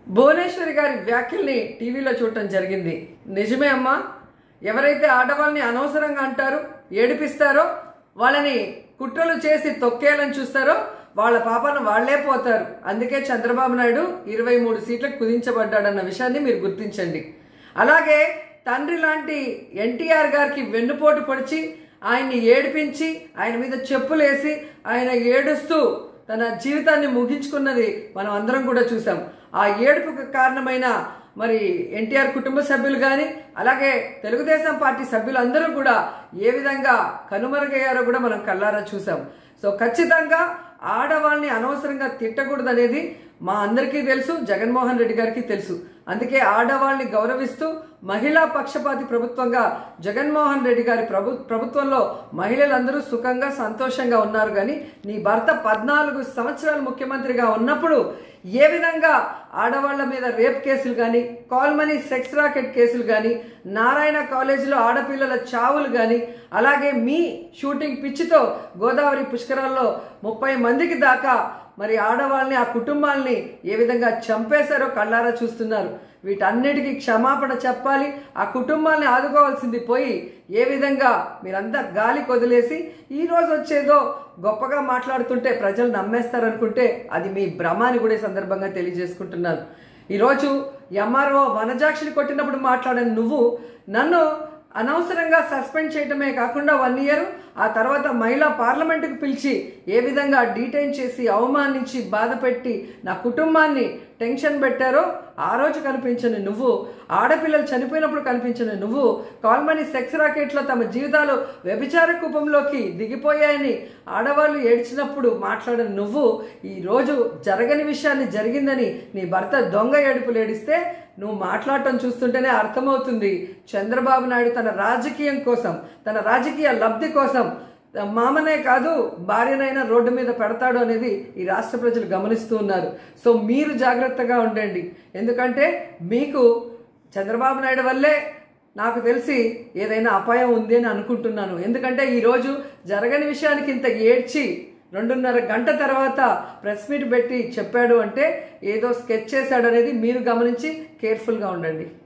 భువనేశ్వరి గారి వ్యాఖ్యల్ని టీవీలో చూడటం జరిగింది నిజమే అమ్మా ఎవరైతే ఆడవాళ్ళని అనవసరంగా అంటారో ఏడిపిస్తారో వాళ్ళని కుట్రలు చేసి తొక్కేయాలని చూస్తారో వాళ్ళ పాపను వాళ్లే పోతారు అందుకే చంద్రబాబు నాయుడు ఇరవై మూడు సీట్లకు కుదించబడ్డాడన్న విషయాన్ని మీరు గుర్తించండి అలాగే తండ్రి లాంటి ఎన్టీఆర్ గారికి వెన్నుపోటు పొడిచి ఆయన్ని ఏడిపించి ఆయన మీద చెప్పులేసి ఆయన ఏడుస్తూ తన జీవితాన్ని ముగించుకున్నది మనం అందరం కూడా చూసాం ఆ ఏడుపుకు కారణమైన మరి ఎన్టీఆర్ కుటుంబ సభ్యులు కానీ అలాగే తెలుగుదేశం పార్టీ సభ్యులందరూ కూడా ఏ విధంగా కనుమరుగయ్యారో కూడా మనం కళ్ళారా చూసాం సో ఖచ్చితంగా ఆడవాళ్ళని అనవసరంగా తిట్టకూడదనేది మా అందరికీ తెలుసు జగన్మోహన్ రెడ్డి గారికి తెలుసు అందుకే ఆడవాళ్ళని గౌరవిస్తూ మహిళా పక్షపాతి ప్రభుత్వంగా జగన్మోహన్ రెడ్డి గారి ప్రభు ప్రభుత్వంలో మహిళలందరూ సుఖంగా సంతోషంగా ఉన్నారు కానీ నీ భర్త పద్నాలుగు సంవత్సరాలు ముఖ్యమంత్రిగా ఉన్నప్పుడు ఏ విధంగా ఆడవాళ్ల మీద రేప్ కేసులు కానీ కాల్మనీ సెక్స్ రాకెట్ కేసులు కానీ నారాయణ కాలేజీలో ఆడపిల్లల చావులు కానీ అలాగే మీ షూటింగ్ పిచ్చితో గోదావరి పుష్కరాల్లో ముప్పై మందికి దాకా మరి ఆడవాళ్ళని ఆ కుటుంబాల్ని ఏ విధంగా చంపేశారో కళ్ళారా చూస్తున్నారు వీటన్నిటికీ క్షమాపణ చెప్పాలి ఆ కుటుంబాల్ని ఆదుకోవాల్సింది పోయి ఏ విధంగా మీరంతా గాలి కొదిలేసి ఈ రోజు వచ్చేదో గొప్పగా మాట్లాడుతుంటే ప్రజలు నమ్మేస్తారనుకుంటే అది మీ భ్రమాని కూడా ఈ సందర్భంగా తెలియజేసుకుంటున్నాను ఈరోజు ఎంఆర్ఓ వనజాక్షిని కొట్టినప్పుడు మాట్లాడిన నువ్వు నన్ను అనవసరంగా సస్పెండ్ చేయటమే కాకుండా వన్ ఇయర్ ఆ తర్వాత మహిళా పార్లమెంటుకు పిలిచి ఏ విధంగా డీటైన్ చేసి అవమానించి బాధ పెట్టి నా కుటుంబాన్ని టెన్షన్ పెట్టారో ఆ రోజు కనిపించని నువ్వు ఆడపిల్లలు చనిపోయినప్పుడు కనిపించని నువ్వు కాల్మనీ సెక్స్ రాకెట్లో తమ జీవితాలు వ్యభిచార కూపంలోకి దిగిపోయాయని ఆడవాళ్ళు ఏడ్చినప్పుడు మాట్లాడని నువ్వు ఈరోజు జరగని విషయాన్ని జరిగిందని నీ భర్త దొంగ ఏడుపులు ఏడిస్తే నువ్వు మాట్లాడటం చూస్తుంటేనే అర్థమవుతుంది చంద్రబాబు నాయుడు తన రాజకీయం కోసం తన రాజకీయ లబ్ధి కోసం మామనే కాదు భార్యనైనా రోడ్డు మీద పెడతాడు అనేది ఈ రాష్ట్ర ప్రజలు గమనిస్తూ ఉన్నారు సో మీరు జాగ్రత్తగా ఉండండి ఎందుకంటే మీకు చంద్రబాబు నాయుడు వల్లే నాకు తెలిసి ఏదైనా అపాయం ఉంది అని అనుకుంటున్నాను ఎందుకంటే ఈరోజు జరగని విషయానికి ఇంత ఏడ్చి రెండున్నర గంట తర్వాత ప్రెస్ మీట్ పెట్టి చెప్పాడు అంటే ఏదో స్కెచ్ చేశాడు అనేది మీరు గమనించి కేర్ఫుల్గా ఉండండి